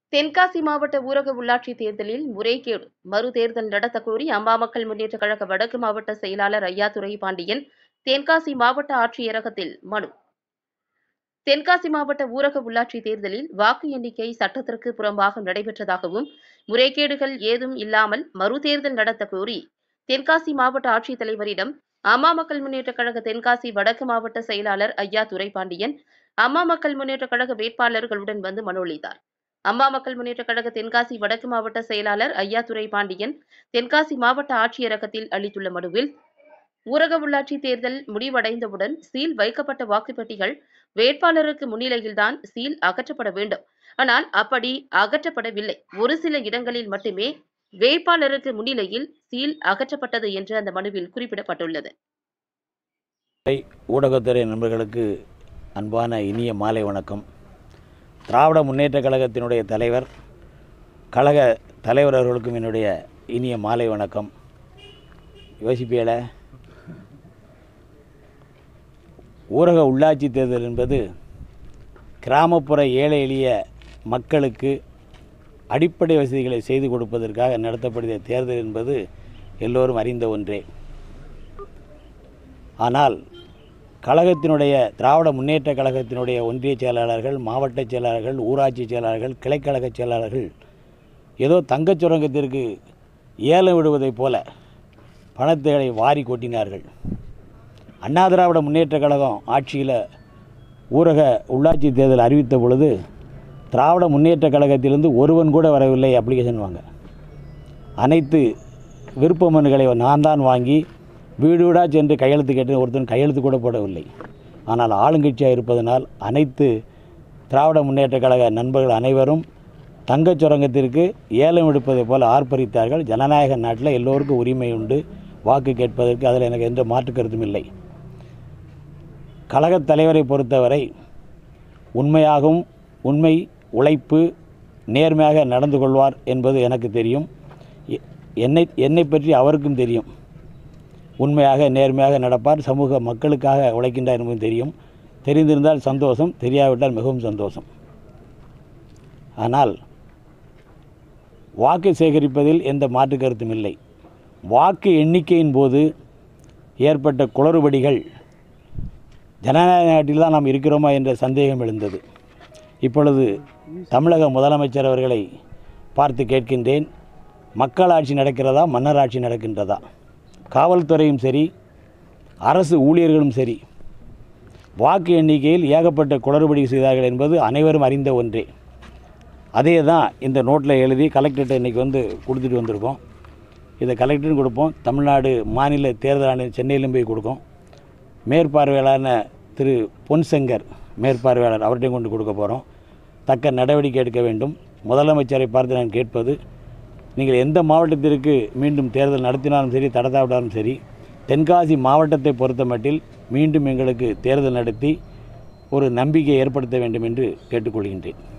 தென்காசி மாவட்ட ஊரக உள்ளாட்சி தேர்தலில் முறைகேடு மறு தேர்தல் நடத்த கோரி அம்மா மக்கள் முன்னேற்ற கழக வடக்கு மாவட்ட செயலாளர் ஐயாதுரை பாண்டியன் தென்காசி மாவட்ட ஆட்சியரகத்தில் மனு தென்காசி மாவட்ட ஊரக உள்ளாட்சி தேர்தலில் வாக்கு எண்ணிக்கை சட்டத்திற்கு புறம்பாக நடைபெற்றதாகவும் முறைகேடுகள் ஏதும் இல்லாமல் மறு தேர்தல் நடத்த கோரி தென்காசி மாவட்ட ஆட்சித்தலைவரிடம் அம்மா மக்கள் முன்னேற்ற கழக தென்காசி வடக்கு மாவட்ட செயலாளர் ஐயா துரைபாண்டியன் அம்மா மக்கள் முன்னேற்ற கழக வேட்பாளர்களுடன் வந்து மனு அளித்தார் அம்மா மக்கள் முன்னேற்ற கழக தென்காசி வடக்கு மாவட்ட செயலாளர் ஐயா துரைபாண்டியன் தென்காசி மாவட்ட ஆட்சியரகத்தில் அளித்துள்ள மனுவில் ஊரக உள்ளாட்சி தேர்தல் முடிவடைந்தவுடன் சீல் வைக்கப்பட்ட வாக்குப்பெட்டிகள் வேட்பாளருக்கு முன்னிலையில்தான் சீல் அகற்றப்பட வேண்டும் ஆனால் அப்படி அகற்றப்படவில்லை ஒரு சில இடங்களில் மட்டுமே வேட்பாளருக்கு முன்னிலையில் சீல் அகற்றப்பட்டது என்று அந்த மனுவில் குறிப்பிடப்பட்டுள்ளது ஊடகத்துறை நண்பர்களுக்கு அன்பான இனிய மாலை வணக்கம் திராவிட முன்னேற்றக் கழகத்தினுடைய தலைவர் கழக தலைவர் அவர்களுக்கும் என்னுடைய இனிய மாலை வணக்கம் யோசிப்பியல ஊரக உள்ளாட்சி தேர்தல் என்பது கிராமப்புற ஏழை எளிய மக்களுக்கு அடிப்படை வசதிகளை செய்து கொடுப்பதற்காக நடத்தப்படுகிற தேர்தல் என்பது எல்லோரும் அறிந்த ஒன்றே ஆனால் கழகத்தினுடைய திராவிட முன்னேற்ற கழகத்தினுடைய ஒன்றிய செயலாளர்கள் மாவட்ட செயலாளர்கள் ஊராட்சி செயலாளர்கள் கிளைக்கழக செயலாளர்கள் ஏதோ தங்கச் சுரங்கத்திற்கு ஏலம் விடுவதைப் போல பணத்தை வாரி கொட்டினார்கள் அண்ணா திராவிட முன்னேற்ற கழகம் ஆட்சியில் ஊரக உள்ளாட்சி தேர்தல் அறிவித்த பொழுது திராவிட முன்னேற்ற கழகத்திலிருந்து ஒருவன் கூட வரவில்லை அப்ளிகேஷன் வாங்க அனைத்து விருப்ப மனுக்களை நான் தான் வாங்கி வீடு வீடாக சென்று கையெழுத்து கேட்டு ஒருத்தன் கையெழுத்து கூட போடவில்லை ஆனால் ஆளுங்கட்சியாக இருப்பதனால் அனைத்து திராவிட முன்னேற்ற கழக நண்பர்கள் அனைவரும் தங்கச் சுரங்கத்திற்கு ஏலம் எடுப்பதைப் போல ஆர்ப்பரித்தார்கள் ஜனநாயக நாட்டில் எல்லோருக்கும் உரிமை உண்டு வாக்கு கேட்பதற்கு அதில் எனக்கு எந்த மாற்று கருத்தும் இல்லை கழகத் தலைவரை பொறுத்தவரை உண்மையாகவும் உண்மை உழைப்பு நேர்மையாக நடந்து கொள்வார் என்பது எனக்கு தெரியும் எ- என்னை என்னை பற்றி அவருக்கும் தெரியும் உண்மையாக நேர்மையாக நடப்பார் சமூக மக்களுக்காக உழைக்கின்றார் என்பதும் தெரியும் தெரிந்திருந்தால் சந்தோஷம் தெரியாவிட்டால் மிகவும் சந்தோஷம் ஆனால் வாக்கு சேகரிப்பதில் எந்த மாற்று கருத்தும் இல்லை வாக்கு எண்ணிக்கையின் போது ஏற்பட்ட குளறுபடிகள் ஜனநாயக நாட்டில் தான் நாம் இருக்கிறோமா என்ற சந்தேகம் எழுந்தது இப்பொழுது தமிழக முதலமைச்சர் அவர்களை பார்த்து கேட்கின்றேன் மக்களாட்சி நடக்கிறதா மன்னராட்சி நடக்கின்றதா காவல்துறையும் சரி அரசு ஊழியர்களும் சரி வாக்கு எண்ணிக்கையில் ஏகப்பட்ட குளறுபடி செய்தார்கள் என்பது அனைவரும் அறிந்த ஒன்றே அதே தான் இந்த நோட்டில் எழுதி கலெக்டர்கிட்ட இன்றைக்கி வந்து கொடுத்துட்டு வந்திருக்கோம் இதை கலெக்டரும் கொடுப்போம் தமிழ்நாடு மாநில தேர்தல் ஆணையம் சென்னையிலும் போய் கொடுக்கும் மேற்பார்வையாளரான திரு பொன்சங்கர் மேற்பார்வையாளர் அவர்கிட்டையும் கொண்டு கொடுக்க போகிறோம் தக்க நடவடிக்கை எடுக்க வேண்டும் முதலமைச்சரை பார்த்து நான் கேட்பது நீங்கள் எந்த மாவட்டத்திற்கு மீண்டும் தேர்தல் நடத்தினாலும் சரி தடத்தாவிட்டாலும் சரி தென்காசி மாவட்டத்தை பொறுத்த மட்டில் மீண்டும் எங்களுக்கு தேர்தல் நடத்தி ஒரு நம்பிக்கையை ஏற்படுத்த வேண்டும் என்று கேட்டுக்கொள்கின்றேன்